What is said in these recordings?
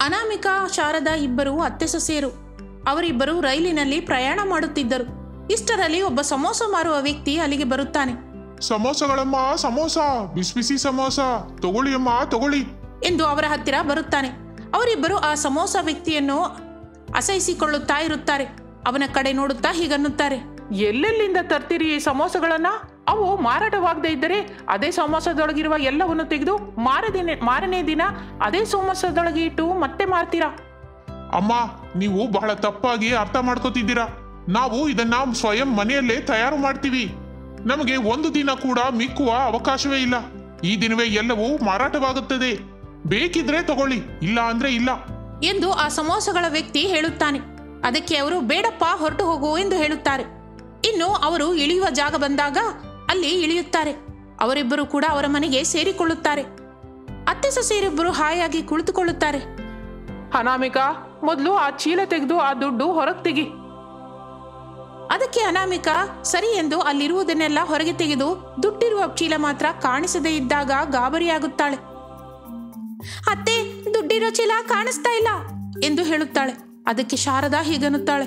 ಅನಾಮಿಕಾ ಶಾರದಾ ಇಬ್ಬರು ಅತ್ತೆ ಸೊಸೆಯರು ಅವರಿಬ್ಬರು ರೈಲಿನಲ್ಲಿ ಪ್ರಯಾಣ ಮಾಡುತ್ತಿದ್ದರು ಇಷ್ಟರಲ್ಲಿ ಒಬ್ಬ ಸಮೋಸ ಮಾರುವ ವ್ಯಕ್ತಿ ಅಲ್ಲಿಗೆ ಬರುತ್ತಾನೆ ಸಮೋಸಗಳಮ್ಮ ಸಮೋಸ ಬಿಸಿ ಬಿಸಿ ಸಮೋಸ ತಗೊಳ್ಳಿ ಅಮ್ಮ ತಗೊಳ್ಳಿ ಎಂದು ಅವರ ಹತ್ತಿರ ಬರುತ್ತಾನೆ ಅವರಿಬ್ಬರು ಆ ಸಮೋಸ ವ್ಯಕ್ತಿಯನ್ನು ಅಸಹಿಸಿಕೊಳ್ಳುತ್ತಾ ಇರುತ್ತಾರೆ ಅವನ ಕಡೆ ನೋಡುತ್ತಾ ಹೀಗನ್ನುತ್ತಾರೆ ಎಲ್ಲೆಲ್ಲಿಂದ ತರ್ತೀರಿ ಈ ಸಮೋಸಗಳನ್ನ ಅವು ಮಾರಾಟವಾಗದೇ ಇದ್ದರೆ ಅದೇ ಸಮೋಸದೊಳಗಿರುವ ಎಲ್ಲವನ್ನು ತೆಗೆದು ಮಾರದಿನ ಮಾರನೇ ದಿನ ಅದೇ ಸಮೋಸದೊಳಗೆ ಇಟ್ಟು ಮತ್ತೆ ಮಾರ್ತೀರಾ ಅಮ್ಮ ನೀವು ಬಹಳ ತಪ್ಪಾಗಿ ಅರ್ಥ ಮಾಡ್ಕೋತಿದ್ದೀರಾ ನಾವು ಇದನ್ನ ಸ್ವಯಂ ಮನೆಯಲ್ಲೇ ತಯಾರು ಮಾಡ್ತೀವಿ ನಮಗೆ ಒಂದು ದಿನ ಕೂಡ ಮಿಕ್ಕುವ ಅವಕಾಶವೇ ಇಲ್ಲ ಈ ದಿನವೇ ಎಲ್ಲವೂ ಮಾರಾಟವಾಗುತ್ತದೆ ಬೇಕಿದ್ರೆ ತಗೊಳ್ಳಿ ಇಲ್ಲ ಅಂದ್ರೆ ಇಲ್ಲ ಎಂದು ಆ ಸಮೋಸಗಳ ವ್ಯಕ್ತಿ ಹೇಳುತ್ತಾನೆ ಅದಕ್ಕೆ ಅವರು ಬೇಡಪ್ಪ ಹೊರಟು ಹೋಗು ಎಂದು ಹೇಳುತ್ತಾರೆ ಇನ್ನು ಅವರು ಇಳಿಯುವ ಜಾಗ ಬಂದಾಗ ಅಲ್ಲಿ ಇಳಿಯುತ್ತಾರೆ ಅವರಿಬ್ಬರು ಕೂಡ ಅವರ ಮನೆಗೆ ಸೇರಿಕೊಳ್ಳುತ್ತಾರೆ ಅತ್ತೆ ಸೊಸೆಯರಿಬ್ಬರು ಹಾಯಾಗಿ ಕುಳಿತುಕೊಳ್ಳುತ್ತಾರೆ ಅನಾಮಿಕಾ ಮೊದಲು ಆ ಚೀಲ ತೆಗೆದು ಆ ದುಡ್ಡು ಹೊರಗೆ ತೆಗಿ ಅದಕ್ಕೆ ಅನಾಮಿಕಾ ಸರಿ ಎಂದು ಅಲ್ಲಿರುವುದನ್ನೆಲ್ಲ ಹೊರಗೆ ತೆಗೆದು ದುಡ್ಡಿರುವ ಚೀಲ ಮಾತ್ರ ಕಾಣಿಸದೇ ಇದ್ದಾಗ ಗಾಬರಿಯಾಗುತ್ತಾಳೆ ಅತ್ತೆ ದುಡ್ಡಿರೋ ಚೀಲ ಕಾಣಿಸ್ತಾ ಇಲ್ಲ ಎಂದು ಹೇಳುತ್ತಾಳೆ ಅದಕ್ಕೆ ಶಾರದಾ ಹೀಗನ್ನುತ್ತಾಳೆ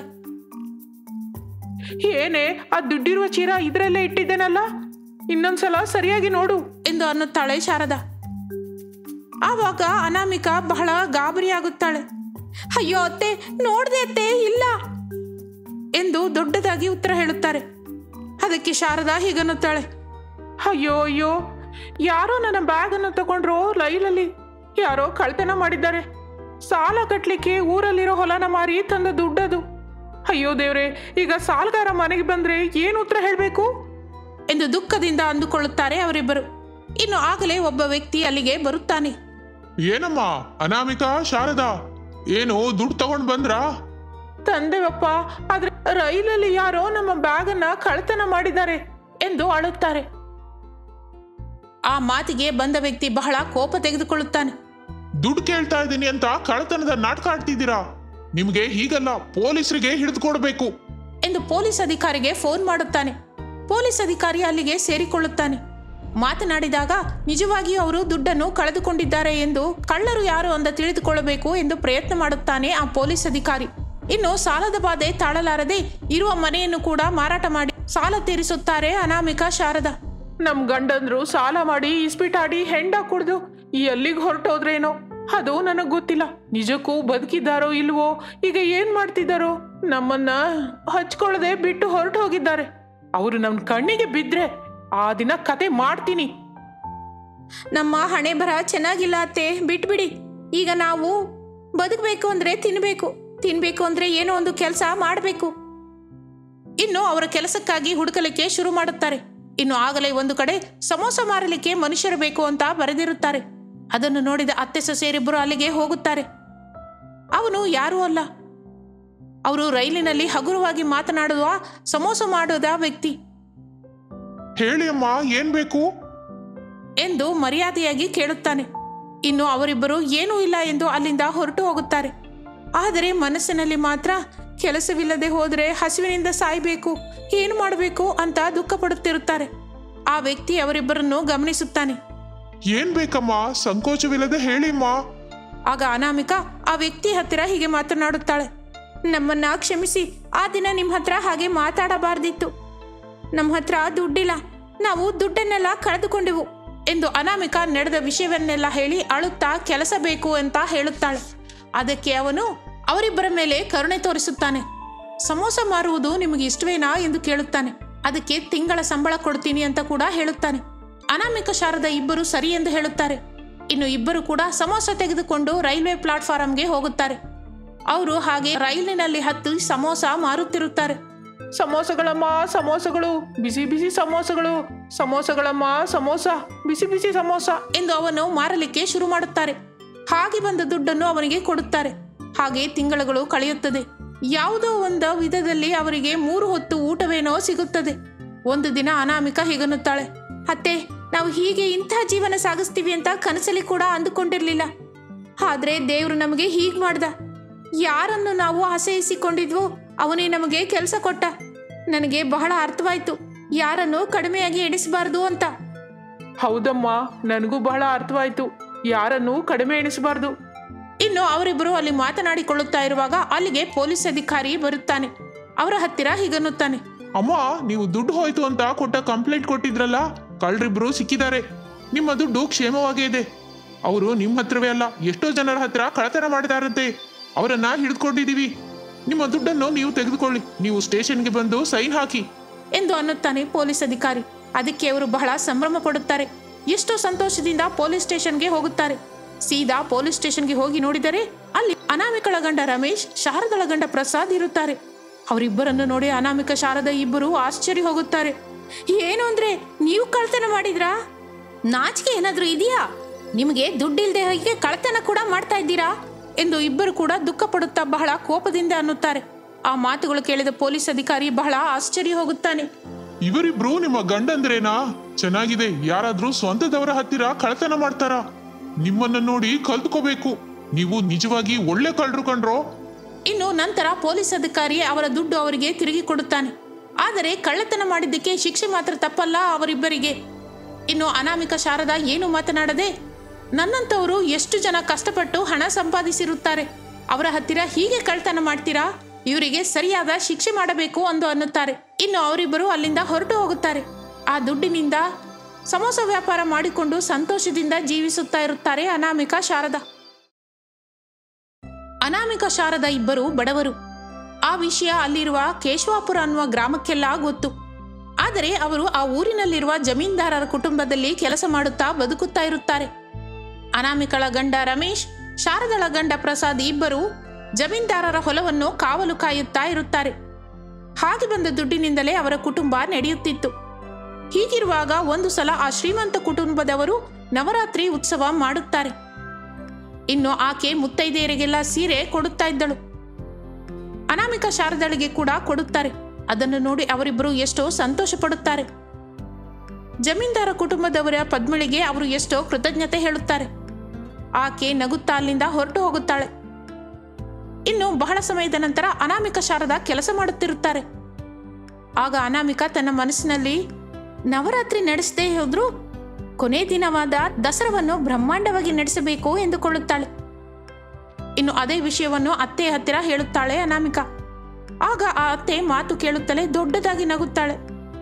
ಏನೇ ಆ ದುಡ್ಡಿರುವ ಚೀರ ಇದರಲ್ಲೇ ಇಟ್ಟಿದ್ದೇನಲ್ಲ ಇನ್ನೊಂದ್ಸಲ ಸರಿಯಾಗಿ ನೋಡು ಎಂದು ಅನ್ನುತ್ತಾಳೆ ಶಾರದಾ ಆವಾಗ ಅನಾಮಿಕಾ ಬಹಳ ಗಾಬರಿಯಾಗುತ್ತಾಳೆ ಅಯ್ಯೋ ಅತ್ತೆ ನೋಡ್ದೆ ಅತ್ತೆ ಇಲ್ಲ ಎಂದು ದೊಡ್ಡದಾಗಿ ಉತ್ತರ ಹೇಳುತ್ತಾರೆ ಅದಕ್ಕೆ ಶಾರದಾ ಹೀಗನ್ನುತ್ತಾಳೆ ಅಯ್ಯೋ ಅಯ್ಯೋ ಯಾರೋ ನನ್ನ ಬ್ಯಾಗನ್ನು ತಗೊಂಡ್ರು ರೈಲಲ್ಲಿ ಯಾರೋ ಕಳ್ತನ ಮಾಡಿದ್ದಾರೆ ಸಾಲ ಕಟ್ಲಿಕ್ಕೆ ಊರಲ್ಲಿರೋ ಹೊಲನ ಮಾರಿ ತಂದ ದುಡ್ಡದು ಅಯ್ಯೋ ದೇವ್ರೆ ಈಗ ಸಾಲಗಾರ ಮನೆಗೆ ಬಂದ್ರೆ ಏನು ಉತ್ತರ ಹೇಳಬೇಕು ಎಂದು ದುಃಖದಿಂದ ಅಂದುಕೊಳ್ಳುತ್ತಾರೆ ಅವರಿಬ್ಬರು ಇನ್ನು ಆಗಲೇ ಒಬ್ಬ ವ್ಯಕ್ತಿ ಅಲ್ಲಿಗೆ ಬರುತ್ತಾನೆ ಏನಮ್ಮ ಅನಾಮಿಕಾ ಶಾರದಾ ಏನು ದುಡ್ಡು ತಗೊಂಡ್ ಬಂದ್ರಾ ತಂದೆವಪ್ಪ ಆದ್ರೆ ರೈಲಲ್ಲಿ ಯಾರೋ ನಮ್ಮ ಬ್ಯಾಗನ್ನ ಕಳ್ತನ ಮಾಡಿದ್ದಾರೆ ಎಂದು ಅಳುತ್ತಾರೆ ಆ ಮಾತಿಗೆ ಬಂದ ವ್ಯಕ್ತಿ ಬಹಳ ಕೋಪ ತೆಗೆದುಕೊಳ್ಳುತ್ತಾನೆ ದುಡ್ಡು ಕೇಳ್ತಾ ಇದ್ದೀನಿ ಅಂತ ಕಳ್ಳತನದ ನಾಟಕ ಆಡ್ತಿದ್ದೀರಾ ನಿಮ್ಗೆ ಹೀಗಲ್ಲ ಪೊಲೀಸರಿಗೆ ಹಿಡಿದು ಕೊಡ್ಬೇಕು ಎಂದು ಪೊಲೀಸ್ ಅಧಿಕಾರಿಗೆ ಫೋನ್ ಮಾಡುತ್ತಾನೆ ಪೊಲೀಸ್ ಅಧಿಕಾರಿ ಅಲ್ಲಿಗೆ ಸೇರಿಕೊಳ್ಳುತ್ತಾನೆ ಮಾತನಾಡಿದಾಗ ನಿಜವಾಗಿಯೂ ಅವರು ದುಡ್ಡನ್ನು ಕಳೆದುಕೊಂಡಿದ್ದಾರೆ ಎಂದು ಕಳ್ಳರು ಯಾರು ಅಂತ ತಿಳಿದುಕೊಳ್ಳಬೇಕು ಎಂದು ಪ್ರಯತ್ನ ಮಾಡುತ್ತಾನೆ ಆ ಪೊಲೀಸ್ ಅಧಿಕಾರಿ ಇನ್ನು ಸಾಲದ ಬಾಧೆ ತಾಳಲಾರದೆ ಇರುವ ಮನೆಯನ್ನು ಕೂಡ ಮಾರಾಟ ಮಾಡಿ ಸಾಲ ತೀರಿಸುತ್ತಾರೆ ಅನಾಮಿಕಾ ಶಾರದಾ ನಮ್ ಗಂಡಂದ್ರು ಸಾಲ ಮಾಡಿ ಇಸ್ಪಿಟಾಡಿ ಹೆಂಡ ಕುಡ್ದು ಎಲ್ಲಿಗೆ ಹೊರಟೋದ್ರೇನೋ ಅದು ನನಗ್ ಗೊತ್ತಿಲ್ಲ ನಿಜಕ್ಕೂ ಬದುಕಿದ್ದಾರೋ ಇಲ್ವೋ ಈಗ ಏನ್ ಮಾಡ್ತಿದ್ದಾರೋ ನಮ್ಮನ್ನ ಹಚ್ಕೊಳ್ಳದೆ ಬಿಟ್ಟು ಹೊರಟು ಹೋಗಿದ್ದಾರೆ ಅವರು ನಮ್ ಕಣ್ಣಿಗೆ ಬಿದ್ರೆ ಆ ದಿನ ಕತೆ ಮಾಡ್ತೀನಿ ನಮ್ಮ ಹಣೆ ಬರ ಚೆನ್ನಾಗಿಲ್ಲ ಅತ್ತೆ ಬಿಟ್ಬಿಡಿ ಈಗ ನಾವು ಬದುಕಬೇಕು ಅಂದ್ರೆ ತಿನ್ಬೇಕು ತಿನ್ಬೇಕು ಅಂದ್ರೆ ಏನೋ ಒಂದು ಕೆಲಸ ಮಾಡಬೇಕು ಇನ್ನು ಅವರ ಕೆಲಸಕ್ಕಾಗಿ ಹುಡುಕಲಿಕ್ಕೆ ಶುರು ಮಾಡುತ್ತಾರೆ ಇನ್ನು ಆಗಲೇ ಒಂದು ಕಡೆ ಸಮೋಸ ಮಾರಲಿಕ್ಕೆ ಮನುಷ್ಯರು ಬೇಕು ಅಂತ ಬರೆದಿರುತ್ತಾರೆ ಅದನ್ನು ನೋಡಿದ ಅತ್ತೆ ಸೊಸೆಯರಿಬ್ಬರು ಅಲ್ಲಿಗೆ ಹೋಗುತ್ತಾರೆ ಅವನು ಯಾರೂ ಅಲ್ಲ ಅವರು ರೈಲಿನಲ್ಲಿ ಹಗುರವಾಗಿ ಮಾತನಾಡುವ ಸಮೋಸ ಮಾಡೋದ ವ್ಯಕ್ತಿ ಹೇಳಿ ಅಮ್ಮ ಏನ್ ಬೇಕು ಎಂದು ಮರ್ಯಾದೆಯಾಗಿ ಕೇಳುತ್ತಾನೆ ಇನ್ನು ಅವರಿಬ್ಬರು ಏನೂ ಇಲ್ಲ ಎಂದು ಅಲ್ಲಿಂದ ಹೊರಟು ಹೋಗುತ್ತಾರೆ ಆದರೆ ಮನಸ್ಸಿನಲ್ಲಿ ಮಾತ್ರ ಕೆಲಸವಿಲ್ಲದೆ ಹೋದರೆ ಹಸಿವಿನಿಂದ ಸಾಯಬೇಕು ಏನು ಮಾಡಬೇಕು ಅಂತ ದುಃಖ ಪಡುತ್ತಿರುತ್ತಾರೆ ಆ ವ್ಯಕ್ತಿ ಅವರಿಬ್ಬರನ್ನು ಗಮನಿಸುತ್ತಾನೆ ಏನ್ ಬೇಕಮ್ಮ ಸಂಕೋಚವಿಲ್ಲದೆ ಹೇಳಿ ಅಮ್ಮ ಆಗ ಅನಾಮಿಕಾ ಆ ವ್ಯಕ್ತಿ ಹತ್ತಿರ ಹೀಗೆ ಮಾತನಾಡುತ್ತಾಳೆ ನಮ್ಮನ್ನ ಕ್ಷಮಿಸಿ ಆ ದಿನ ನಿಮ್ಮ ಹತ್ರ ಹಾಗೆ ಮಾತಾಡಬಾರ್ದಿತ್ತು ನಮ್ಮ ಹತ್ರ ದುಡ್ಡಿಲ್ಲ ನಾವು ದುಡ್ಡನ್ನೆಲ್ಲ ಕಳೆದುಕೊಂಡೆವು ಎಂದು ಅನಾಮಿಕಾ ನಡೆದ ವಿಷಯವನ್ನೆಲ್ಲ ಹೇಳಿ ಅಳುತ್ತಾ ಕೆಲಸ ಬೇಕು ಅಂತ ಹೇಳುತ್ತಾಳೆ ಅದಕ್ಕೆ ಅವನು ಅವರಿಬ್ಬರ ಮೇಲೆ ಕರುಣೆ ತೋರಿಸುತ್ತಾನೆ ಸಮೋಸ ಮಾರುವುದು ನಿಮಗೆ ಇಷ್ಟವೇನಾ ಎಂದು ಕೇಳುತ್ತಾನೆ ಅದಕ್ಕೆ ತಿಂಗಳ ಸಂಬಳ ಕೊಡ್ತೀನಿ ಅಂತ ಕೂಡ ಹೇಳುತ್ತಾನೆ ಅನಾಮಿಕ ಶಾರದ ಇಬ್ಬರು ಸರಿ ಎಂದು ಹೇಳುತ್ತಾರೆ ಇನ್ನು ಇಬ್ಬರು ಕೂಡ ಸಮೋಸ ತೆಗೆದುಕೊಂಡು ರೈಲ್ವೆ ಪ್ಲಾಟ್ಫಾರಂಗೆ ಹೋಗುತ್ತಾರೆ ಅವರು ಹಾಗೆ ರೈಲಿನಲ್ಲಿ ಹತ್ತಿ ಸಮೋಸ ಮಾರುತ್ತಿರುತ್ತಾರೆ ಸಮೋಸಗಳಮ್ಮ ಸಮೋಸಗಳು ಬಿಸಿ ಬಿಸಿ ಸಮೋಸಗಳು ಸಮೋಸಗಳಮ್ಮ ಸಮೋಸ ಬಿಸಿ ಬಿಸಿ ಸಮೋಸ ಎಂದು ಅವನು ಮಾರಲಿಕ್ಕೆ ಶುರು ಮಾಡುತ್ತಾರೆ ಹಾಗೆ ಬಂದ ದುಡ್ಡನ್ನು ಅವನಿಗೆ ಕೊಡುತ್ತಾರೆ ಹಾಗೆ ತಿಂಗಳುಗಳು ಕಳೆಯುತ್ತದೆ ಯಾವುದೋ ಒಂದು ವಿಧದಲ್ಲಿ ಅವರಿಗೆ ಮೂರು ಹೊತ್ತು ಊಟವೇನೋ ಸಿಗುತ್ತದೆ ಒಂದು ದಿನ ಅನಾಮಿಕ ಹೀಗನ್ನುತ್ತಾಳೆ ಅತ್ತೆ ನಾವು ಹೀಗೆ ಇಂಥ ಜೀವನ ಸಾಗಿಸ್ತೀವಿ ಅಂತ ಕನಸಲ್ಲಿ ಕೂಡ ಅಂದುಕೊಂಡಿರ್ಲಿಲ್ಲ ಆದ್ರೆ ದೇವರು ನಮಗೆ ಹೀಗೆ ಮಾಡ್ದ ಯಾರನ್ನು ನಾವು ಆಸೈಸಿಕೊಂಡಿದ್ವೋ ಅವನೇ ನಮಗೆ ಕೆಲಸ ಕೊಟ್ಟ ನನಗೆ ಬಹಳ ಅರ್ಥವಾಯ್ತು ಯಾರನ್ನು ಕಡಿಮೆಯಾಗಿ ಎಣಿಸಬಾರ್ದು ಅಂತ ಹೌದಮ್ಮ ನನಗೂ ಬಹಳ ಅರ್ಥವಾಯ್ತು ಯಾರನ್ನೂ ಕಡಿಮೆ ಎಣಿಸಬಾರ್ದು ಇನ್ನು ಅವರಿಬ್ಬರು ಅಲ್ಲಿ ಮಾತನಾಡಿಕೊಳ್ಳುತ್ತಾ ಇರುವಾಗ ಅಲ್ಲಿಗೆ ಪೊಲೀಸ್ ಅಧಿಕಾರಿ ಬರುತ್ತಾನೆ ಅವರ ಹತ್ತಿರ ಹೀಗನ್ನುತ್ತಾನೆ ಅಮ್ಮ ನೀವು ದುಡ್ಡು ಹೋಯ್ತು ಅಂತ ಕೊಟ್ಟ ಕಂಪ್ಲೇಂಟ್ ಕೊಟ್ಟಿದ್ರಲ್ಲ ಕಳ್ರಿಬ್ರು ಸಿಕ್ಕಿದ್ದಾರೆ ನಿಮ್ಮ ದುಡ್ಡು ಕ್ಷೇಮವಾಗೇ ಇದೆ ಅವರು ನಿಮ್ಮ ಹತ್ರವೇ ಅಲ್ಲ ಎಷ್ಟೋ ಜನರ ಹತ್ರ ಕಳತನ ಮಾಡಿದಾರಂತೆ ಅವರನ್ನ ಹಿಡಿದುಕೊಂಡಿದೀವಿ ನಿಮ್ಮ ದುಡ್ಡನ್ನು ನೀವು ತೆಗೆದುಕೊಳ್ಳಿ ನೀವು ಸ್ಟೇಷನ್ಗೆ ಬಂದು ಸೈನ್ ಹಾಕಿ ಎಂದು ಅನ್ನುತ್ತಾನೆ ಪೊಲೀಸ್ ಅಧಿಕಾರಿ ಅದಕ್ಕೆ ಅವರು ಬಹಳ ಸಂಭ್ರಮ ಪಡುತ್ತಾರೆ ಎಷ್ಟೋ ಸಂತೋಷದಿಂದ ಪೊಲೀಸ್ ಸ್ಟೇಷನ್ಗೆ ಹೋಗುತ್ತಾರೆ ಸೀದಾ ಪೊಲೀಸ್ ಸ್ಟೇಷನ್ಗೆ ಹೋಗಿ ನೋಡಿದರೆ ಅಲ್ಲಿ ಅನಾಮಿಕಳ ಗಂಡ ರಮೇಶ್ ಶಾರದಳ ಗಂಡ ಪ್ರಸಾದ್ ಇರುತ್ತಾರೆ ಅವರಿಬ್ಬರನ್ನು ನೋಡಿ ಅನಾಮಿಕ ಶಾರದ ಇಬ್ಬರು ಆಶ್ಚರ್ಯ ಹೋಗುತ್ತಾರೆ ಏನು ಅಂದ್ರೆ ನೀವು ಕಳ್ತನ ಮಾಡಿದ್ರಾ ನಾಚಿಕೆ ಏನಾದ್ರೂ ಇದೆಯಾ ನಿಮಗೆ ದುಡ್ಡಿಲ್ದೆ ಹಾಗೆ ಕಳ್ತನ ಕೂಡ ಮಾಡ್ತಾ ಇದ್ದೀರಾ ಎಂದು ಇಬ್ಬರು ಕೂಡ ದುಃಖ ಪಡುತ್ತಾ ಬಹಳ ಕೋಪದಿಂದ ಅನ್ನುತ್ತಾರೆ ಆ ಮಾತುಗಳು ಕೇಳಿದ ಪೊಲೀಸ್ ಅಧಿಕಾರಿ ಬಹಳ ಆಶ್ಚರ್ಯ ಹೋಗುತ್ತಾನೆ ಇವರಿಬ್ರು ನಿಮ್ಮ ಗಂಡಂದ್ರೇನಾ ಚೆನ್ನಾಗಿದೆ ಯಾರಾದ್ರೂ ಸ್ವಂತದವರ ಹತ್ತಿರ ಕಳತನ ಮಾಡ್ತಾರಾ ನಿಮ್ಮನ್ನ ನೋಡಿ ಕಲ್ತ್ಕೋಬೇಕು ನೀವು ನಿಜವಾಗಿ ಒಳ್ಳೆ ಕಳ್ರು ಕಂಡ್ರೋ ಇನ್ನು ನಂತರ ಪೊಲೀಸ್ ಅಧಿಕಾರಿ ಅವರ ದುಡ್ಡು ಅವರಿಗೆ ತಿರುಗಿ ಕೊಡುತ್ತಾನೆ ಆದರೆ ಕಳ್ಳತನ ಮಾಡಿದ್ದಕ್ಕೆ ಶಿಕ್ಷೆ ಮಾತ್ರ ತಪ್ಪಲ್ಲ ಅವರಿಬ್ಬರಿಗೆ ಇನ್ನು ಅನಾಮಿಕ ಶಾರದ ಏನು ಮಾತನಾಡದೆ ನನ್ನಂತವರು ಎಷ್ಟು ಜನ ಕಷ್ಟಪಟ್ಟು ಹಣ ಸಂಪಾದಿಸಿರುತ್ತಾರೆ ಅವರ ಹತ್ತಿರ ಹೀಗೆ ಕಳ್ತನ ಮಾಡ್ತೀರಾ ಇವರಿಗೆ ಸರಿಯಾದ ಶಿಕ್ಷೆ ಮಾಡಬೇಕು ಎಂದು ಅನ್ನುತ್ತಾರೆ ಇನ್ನು ಅವರಿಬ್ಬರು ಅಲ್ಲಿಂದ ಹೊರಟು ಹೋಗುತ್ತಾರೆ ಆ ದುಡ್ಡಿನಿಂದ ಸಮೋಸ ವ್ಯಾಪಾರ ಮಾಡಿಕೊಂಡು ಸಂತೋಷದಿಂದ ಜೀವಿಸುತ್ತಾ ಇರುತ್ತಾರೆ ಅನಾಮಿಕ ಶಾರದಾ ಅನಾಮಿಕ ಶಾರದ ಇಬ್ಬರು ಬಡವರು ಆ ವಿಷಯ ಅಲ್ಲಿರುವ ಕೇಶವಾಪುರ ಅನ್ನುವ ಗ್ರಾಮಕ್ಕೆಲ್ಲ ಗೊತ್ತು ಆದರೆ ಅವರು ಆ ಊರಿನಲ್ಲಿರುವ ಜಮೀನ್ದಾರರ ಕುಟುಂಬದಲ್ಲಿ ಕೆಲಸ ಮಾಡುತ್ತಾ ಬದುಕುತ್ತಾ ಇರುತ್ತಾರೆ ಅನಾಮಿಕಳ ಗಂಡ ರಮೇಶ್ ಶಾರದಳ ಗಂಡ ಪ್ರಸಾದ್ ಇಬ್ಬರು ಜಮೀನ್ದಾರರ ಹೊಲವನ್ನು ಕಾವಲು ಕಾಯುತ್ತಾ ಇರುತ್ತಾರೆ ಹಾಗೆ ಬಂದ ದುಡ್ಡಿನಿಂದಲೇ ಅವರ ಕುಟುಂಬ ನಡೆಯುತ್ತಿತ್ತು ಹೀಗಿರುವಾಗ ಒಂದು ಸಲ ಆ ಶ್ರೀಮಂತ ಕುಟುಂಬದವರು ನವರಾತ್ರಿ ಉತ್ಸವ ಮಾಡುತ್ತಾರೆ ಇನ್ನು ಆಕೆ ಮುತ್ತೈದೆಯರಿಗೆಲ್ಲ ಸೀರೆ ಕೊಡುತ್ತಾ ಇದ್ದಳು ಅನಾಮಿಕ ಶಾರದಳಿಗೆ ಕೂಡ ಕೊಡುತ್ತಾರೆ ಅದನ್ನು ನೋಡಿ ಅವರಿಬ್ಬರು ಎಷ್ಟೋ ಸಂತೋಷ ಪಡುತ್ತಾರೆ ಜಮೀನ್ದಾರ ಕುಟುಂಬದವರ ಪದ್ಮಳಿಗೆ ಅವರು ಎಷ್ಟೋ ಕೃತಜ್ಞತೆ ಹೇಳುತ್ತಾರೆ ಆಕೆ ನಗುತ್ತಾ ಅಲ್ಲಿಂದ ಹೊರಟು ಹೋಗುತ್ತಾಳೆ ಇನ್ನು ಬಹಳ ಸಮಯದ ನಂತರ ಅನಾಮಿಕ ಶಾರದ ಕೆಲಸ ಮಾಡುತ್ತಿರುತ್ತಾರೆ ಆಗ ಅನಾಮಿಕ ತನ್ನ ಮನಸ್ಸಿನಲ್ಲಿ ನವರಾತ್ರಿ ನಡೆಸದೇ ಹೋದ್ರೂ ಕೊನೆ ದಿನವಾದ ದಸರಾವನ್ನು ಬ್ರಹ್ಮಾಂಡವಾಗಿ ನಡೆಸಬೇಕು ಎಂದುಕೊಳ್ಳುತ್ತಾಳೆ ಇನ್ನು ಅದೇ ವಿಷಯವನ್ನು ಅತ್ತೆ ಹತ್ತಿರ ಹೇಳುತ್ತಾಳೆ ಅನಾಮಿಕ ಆಗ ಆ ಅತ್ತೆ ಮಾತು ಕೇಳುತ್ತಲೇ ದೊಡ್ಡದಾಗಿ ನಗುತ್ತಾಳೆ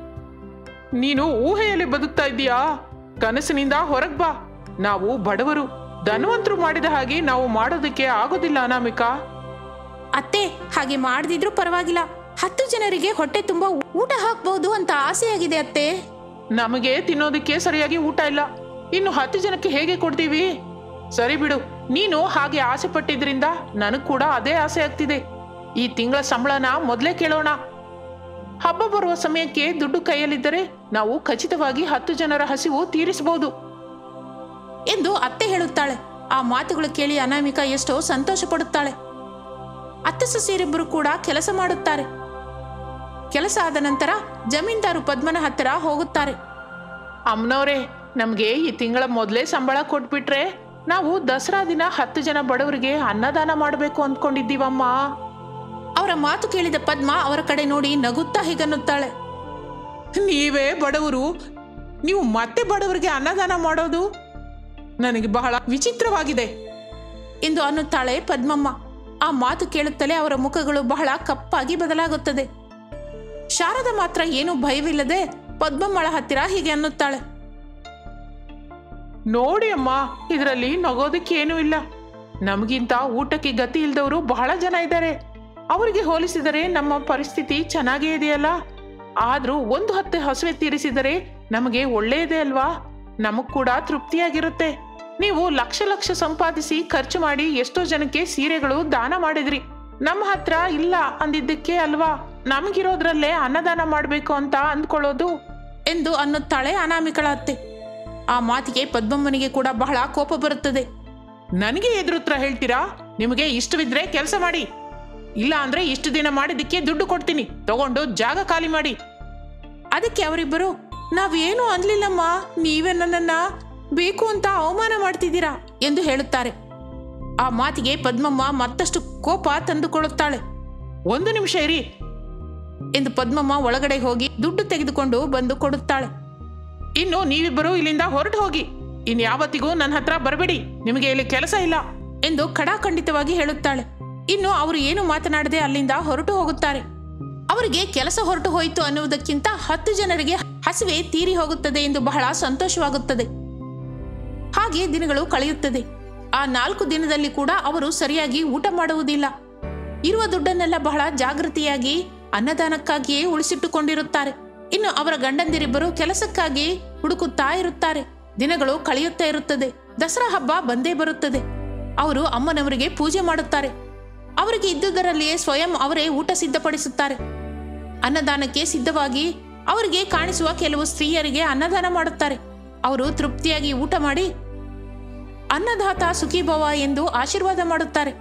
ನೀನು ಊಹೆಯಲ್ಲಿ ಬದುಕ್ತಾ ಇದ್ದೀಯಾ ಕನಸಿನಿಂದ ಹೊರಗ್ ಬಾ ನಾವು ಬಡವರು ಧನವಂತರು ಮಾಡಿದ ಹಾಗೆ ನಾವು ಮಾಡೋದಕ್ಕೆ ಆಗೋದಿಲ್ಲ ಅನಾಮಿಕಾ ಅತ್ತೆ ಹಾಗೆ ಮಾಡದಿದ್ರೂ ಪರವಾಗಿಲ್ಲ ಹತ್ತು ಜನರಿಗೆ ಹೊಟ್ಟೆ ತುಂಬ ಊಟ ಹಾಕ್ಬಹುದು ಅಂತ ಆಸೆಯಾಗಿದೆ ಅತ್ತೆ ನಮಗೆ ತಿನ್ನೋದಕ್ಕೆ ಸರಿಯಾಗಿ ಊಟ ಇಲ್ಲ ಇನ್ನು ಹತ್ತು ಜನಕ್ಕೆ ಹೇಗೆ ಕೊಡ್ತೀವಿ ಸರಿ ಬಿಡು ನೀನು ಹಾಗೆ ಆಸೆ ಪಟ್ಟಿದ್ರಿಂದ ನನಗ್ ಕೂಡ ಅದೇ ಆಸೆ ಆಗ್ತಿದೆ ಈ ತಿಂಗಳ ಸಂಬಳನ ಮೊದಲೇ ಕೇಳೋಣ ಹಬ್ಬ ಬರುವ ಸಮಯಕ್ಕೆ ದುಡ್ಡು ಕೈಯಲ್ಲಿದ್ದರೆ ನಾವು ಖಚಿತವಾಗಿ ಹತ್ತು ಜನರ ಹಸಿವು ತೀರಿಸಬಹುದು ಎಂದು ಅತ್ತೆ ಹೇಳುತ್ತಾಳೆ ಆ ಮಾತುಗಳು ಕೇಳಿ ಅನಾಮಿಕ ಎಷ್ಟೋ ಸಂತೋಷ ಪಡುತ್ತಾಳೆ ಅತ್ತೆ ಸೊಸೆಯರಿಬ್ಬರು ಕೂಡ ಕೆಲಸ ಮಾಡುತ್ತಾರೆ ಕೆಲಸ ಆದ ನಂತರ ಜಮೀನ್ದಾರು ಪದ್ಮನ ಹತ್ತಿರ ಹೋಗುತ್ತಾರೆ ಅಮ್ಮನವ್ರೆ ನಮಗೆ ಈ ತಿಂಗಳ ಮೊದಲೇ ಸಂಬಳ ಕೊಟ್ಬಿಟ್ರೆ ನಾವು ದಸರಾ ದಿನ ಹತ್ತು ಜನ ಬಡವರಿಗೆ ಅನ್ನದಾನ ಮಾಡಬೇಕು ಅಂದ್ಕೊಂಡಿದ್ದೀವಮ್ಮ ಅವರ ಮಾತು ಕೇಳಿದ ಪದ್ಮ ಅವರ ಕಡೆ ನೋಡಿ ನಗುತ್ತಾ ಹೀಗನ್ನುತ್ತಾಳೆ ನೀವೇ ಬಡವರು ನೀವು ಮತ್ತೆ ಬಡವರಿಗೆ ಅನ್ನದಾನ ಮಾಡೋದು ನನಗೆ ಬಹಳ ವಿಚಿತ್ರವಾಗಿದೆ ಎಂದು ಅನ್ನುತ್ತಾಳೆ ಪದ್ಮಮ್ಮ ಆ ಮಾತು ಕೇಳುತ್ತಲೇ ಅವರ ಮುಖಗಳು ಬಹಳ ಕಪ್ಪಾಗಿ ಬದಲಾಗುತ್ತದೆ ಶಾರದ ಮಾತ್ರ ಏನೂ ಭಯವಿಲ್ಲದೆ ಪದ್ಮಮ್ಮಳ ಹತ್ತಿರ ಹೀಗೆ ಅನ್ನುತ್ತಾಳೆ ನೋಡಿ ಅಮ್ಮ ಇದರಲ್ಲಿ ನಗೋದಕ್ಕೆ ಏನೂ ಇಲ್ಲ ನಮಗಿಂತ ಊಟಕ್ಕೆ ಗತಿ ಇಲ್ದವರು ಬಹಳ ಜನ ಇದ್ದಾರೆ ಅವರಿಗೆ ಹೋಲಿಸಿದರೆ ನಮ್ಮ ಪರಿಸ್ಥಿತಿ ಚೆನ್ನಾಗೇ ಇದೆಯಲ್ಲ ಆದ್ರೂ ಒಂದು ಹತ್ತು ಹಸುವೆ ತೀರಿಸಿದರೆ ನಮಗೆ ಒಳ್ಳೆಯದೇ ಅಲ್ವಾ ನಮಗ್ ಕೂಡ ತೃಪ್ತಿಯಾಗಿರುತ್ತೆ ನೀವು ಲಕ್ಷ ಲಕ್ಷ ಸಂಪಾದಿಸಿ ಖರ್ಚು ಮಾಡಿ ಎಷ್ಟೋ ಜನಕ್ಕೆ ಸೀರೆಗಳು ದಾನ ಮಾಡಿದ್ರಿ ನಮ್ಮ ಹತ್ರ ಇಲ್ಲ ಅಂದಿದ್ದಕ್ಕೆ ಅಲ್ವಾ ನಮಗಿರೋದ್ರಲ್ಲೇ ಅನ್ನದಾನ ಮಾಡಬೇಕು ಅಂತ ಅಂದ್ಕೊಳ್ಳೋದು ಎಂದು ಅನ್ನುತ್ತಾಳೆ ಅನಾಮಿಕಳ ಅತ್ತೆ ಆ ಮಾತಿಗೆ ಪದ್ಮಮ್ಮನಿಗೆ ಕೂಡ ಬಹಳ ಕೋಪ ಬರುತ್ತದೆ ನನಗೆ ಎದುರುತ್ರ ಹೇಳ್ತೀರಾ ನಿಮಗೆ ಇಷ್ಟವಿದ್ರೆ ಕೆಲಸ ಮಾಡಿ ಇಲ್ಲ ಅಂದ್ರೆ ಇಷ್ಟು ದಿನ ಮಾಡಿದ್ದಕ್ಕೆ ದುಡ್ಡು ಕೊಡ್ತೀನಿ ತಗೊಂಡು ಜಾಗ ಖಾಲಿ ಮಾಡಿ ಅದಕ್ಕೆ ಅವರಿಬ್ಬರು ನಾವೇನು ಅನ್ಲಿಲ್ಲಮ್ಮ ನೀವೇ ನನ್ನನ್ನ ಬೇಕು ಅಂತ ಅವಮಾನ ಮಾಡ್ತಿದ್ದೀರಾ ಎಂದು ಹೇಳುತ್ತಾರೆ ಆ ಮಾತಿಗೆ ಪದ್ಮಮ್ಮ ಮತ್ತಷ್ಟು ಕೋಪ ತಂದುಕೊಳ್ಳುತ್ತಾಳೆ ಒಂದು ನಿಮಿಷ ಇರಿ ಎಂದು ಪದ್ಮಮ್ಮ ಒಳಗಡೆ ಹೋಗಿ ದುಡ್ಡು ತೆಗೆದುಕೊಂಡು ಬಂದು ಕೊಡುತ್ತಾಳೆ ಇನ್ನು ನೀವಿಬ್ಬರು ಇಲ್ಲಿಂದ ಹೊರಟು ಹೋಗಿ ಇನ್ ಯಾವತ್ತಿಗೂ ನನ್ನ ಹತ್ರ ಬರಬೇಡಿ ನಿಮಗೆ ಇಲ್ಲಿ ಕೆಲಸ ಇಲ್ಲ ಎಂದು ಖಡಾಖಂಡಿತವಾಗಿ ಹೇಳುತ್ತಾಳೆ ಇನ್ನು ಅವರು ಏನು ಮಾತನಾಡದೆ ಅಲ್ಲಿಂದ ಹೊರಟು ಹೋಗುತ್ತಾರೆ ಅವರಿಗೆ ಕೆಲಸ ಹೊರಟು ಹೋಯಿತು ಅನ್ನುವುದಕ್ಕಿಂತ ಹತ್ತು ಜನರಿಗೆ ಹಸಿವೆ ತೀರಿ ಹೋಗುತ್ತದೆ ಎಂದು ಬಹಳ ಸಂತೋಷವಾಗುತ್ತದೆ ಹಾಗೆ ದಿನಗಳು ಕಳೆಯುತ್ತದೆ ಆ ನಾಲ್ಕು ದಿನದಲ್ಲಿ ಕೂಡ ಅವರು ಸರಿಯಾಗಿ ಊಟ ಮಾಡುವುದಿಲ್ಲ ಇರುವ ದುಡ್ಡನ್ನೆಲ್ಲ ಬಹಳ ಜಾಗೃತಿಯಾಗಿ ಅನ್ನದಾನಕ್ಕಾಗಿಯೇ ಉಳಿಸಿಟ್ಟುಕೊಂಡಿರುತ್ತಾರೆ ಇನ್ನು ಅವರ ಗಂಡಂದಿರಿಬ್ಬರು ಕೆಲಸಕ್ಕಾಗಿ ಹುಡುಕುತ್ತಾ ಇರುತ್ತಾರೆ ದಿನಗಳು ಕಳೆಯುತ್ತಾ ಇರುತ್ತದೆ ದಸರಾ ಹಬ್ಬ ಬಂದೇ ಬರುತ್ತದೆ ಅವರು ಅಮ್ಮನವರಿಗೆ ಪೂಜೆ ಮಾಡುತ್ತಾರೆ ಅವರಿಗೆ ಇದ್ದುದರಲ್ಲಿಯೇ ಸ್ವಯಂ ಅವರೇ ಊಟ ಸಿದ್ಧಪಡಿಸುತ್ತಾರೆ ಅನ್ನದಾನಕ್ಕೆ ಸಿದ್ಧವಾಗಿ ಅವರಿಗೆ ಕಾಣಿಸುವ ಕೆಲವು ಸ್ತ್ರೀಯರಿಗೆ ಅನ್ನದಾನ ಮಾಡುತ್ತಾರೆ ಅವರು ತೃಪ್ತಿಯಾಗಿ ಊಟ ಮಾಡಿ ಅನ್ನದಾತ ಸುಖೀಭವ ಎಂದು ಆಶೀರ್ವಾದ ಮಾಡುತ್ತಾರೆ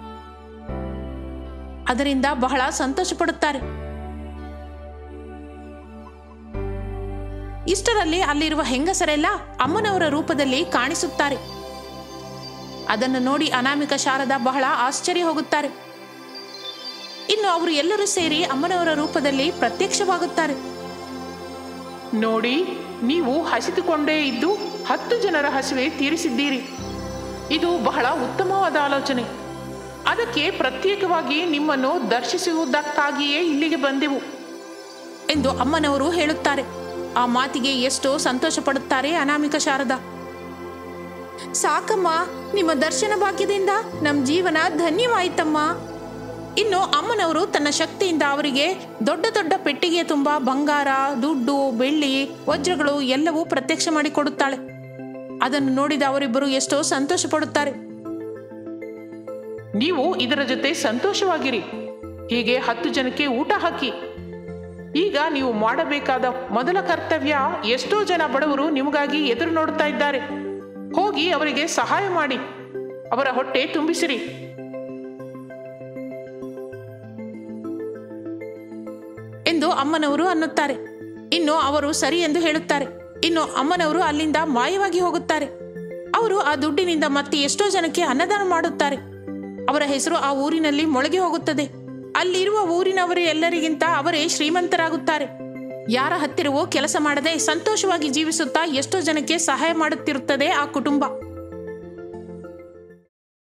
ಅದರಿಂದ ಬಹಳ ಸಂತೋಷ ಪಡುತ್ತಾರೆ ಇಷ್ಟರಲ್ಲಿ ಅಲ್ಲಿರುವ ಹೆಂಗಸರೆಲ್ಲ ಅಮ್ಮನವರ ರೂಪದಲ್ಲಿ ಕಾಣಿಸುತ್ತಾರೆ ಅದನ್ನು ನೋಡಿ ಅನಾಮಿಕ ಶಾರದಾ ಬಹಳ ಆಶ್ಚರ್ಯ ಹೋಗುತ್ತಾರೆ ಇನ್ನು ಅವರು ಎಲ್ಲರೂ ಸೇರಿ ಅಮ್ಮನವರ ರೂಪದಲ್ಲಿ ಪ್ರತ್ಯಕ್ಷವಾಗುತ್ತಾರೆ ನೋಡಿ ನೀವು ಹಸಿದುಕೊಂಡೇ ಇದ್ದು ಹತ್ತು ಜನರ ಹಸಿವೆ ತೀರಿಸಿದ್ದೀರಿ ಇದು ಬಹಳ ಉತ್ತಮವಾದ ಆಲೋಚನೆ ಅದಕ್ಕೆ ಪ್ರತ್ಯೇಕವಾಗಿ ನಿಮ್ಮನ್ನು ದರ್ಶಿಸುವುದಕ್ಕಾಗಿಯೇ ಇಲ್ಲಿಗೆ ಬಂದೆವು ಎಂದು ಅಮ್ಮನವರು ಹೇಳುತ್ತಾರೆ ಆ ಮಾತಿಗೆ ಎಷ್ಟೋ ಸಂತೋಷ ಪಡುತ್ತಾರೆ ಅನಾಮಿಕ ಶಾರದಾ ಸಾಕಮ್ಮ ನಿಮ್ಮ ದರ್ಶನ ಭಾಗ್ಯದಿಂದ ನಮ್ಮ ಜೀವನ ಧನ್ಯವಾಯಿತಮ್ಮ ಇನ್ನು ಅಮ್ಮನವರು ತನ್ನ ಶಕ್ತಿಯಿಂದ ಅವರಿಗೆ ದೊಡ್ಡ ದೊಡ್ಡ ಪೆಟ್ಟಿಗೆ ತುಂಬ ಬಂಗಾರ ದುಡ್ಡು ಬೆಳ್ಳಿ ವಜ್ರಗಳು ಎಲ್ಲವೂ ಪ್ರತ್ಯಕ್ಷ ಮಾಡಿಕೊಡುತ್ತಾಳೆ ಅದನ್ನು ನೋಡಿದ ಅವರಿಬ್ಬರು ಎಷ್ಟೋ ಸಂತೋಷ ಪಡುತ್ತಾರೆ ನೀವು ಇದರ ಜೊತೆ ಸಂತೋಷವಾಗಿರಿ ಹೀಗೆ ಹತ್ತು ಜನಕ್ಕೆ ಊಟ ಹಾಕಿ ಈಗ ನೀವು ಮಾಡಬೇಕಾದ ಮೊದಲ ಕರ್ತವ್ಯ ಎಷ್ಟೋ ಜನ ಬಡವರು ನಿಮಗಾಗಿ ಎದುರು ನೋಡುತ್ತಾ ಇದ್ದಾರೆ ಹೋಗಿ ಅವರಿಗೆ ಸಹಾಯ ಮಾಡಿ ಅವರ ಹೊಟ್ಟೆ ತುಂಬಿಸಿರಿ ಎಂದು ಅಮ್ಮನವರು ಅನ್ನುತ್ತಾರೆ ಇನ್ನು ಅವರು ಸರಿ ಎಂದು ಹೇಳುತ್ತಾರೆ ಇನ್ನು ಅಮ್ಮನವರು ಅಲ್ಲಿಂದ ಮಾಯವಾಗಿ ಹೋಗುತ್ತಾರೆ ಅವರು ಆ ದುಡ್ಡಿನಿಂದ ಮತ್ತೆ ಎಷ್ಟೋ ಜನಕ್ಕೆ ಅನ್ನದಾನ ಮಾಡುತ್ತಾರೆ ಅವರ ಹೆಸರು ಆ ಊರಿನಲ್ಲಿ ಮೊಳಗಿ ಹೋಗುತ್ತದೆ ಅಲ್ಲಿರುವ ಊರಿನವರು ಎಲ್ಲರಿಗಿಂತ ಅವರೇ ಶ್ರೀಮಂತರಾಗುತ್ತಾರೆ ಯಾರ ಹತ್ತಿರವೂ ಕೆಲಸ ಮಾಡದೆ ಸಂತೋಷವಾಗಿ ಜೀವಿಸುತ್ತಾ ಎಷ್ಟೋ ಜನಕ್ಕೆ ಸಹಾಯ ಮಾಡುತ್ತಿರುತ್ತದೆ ಆ ಕುಟುಂಬ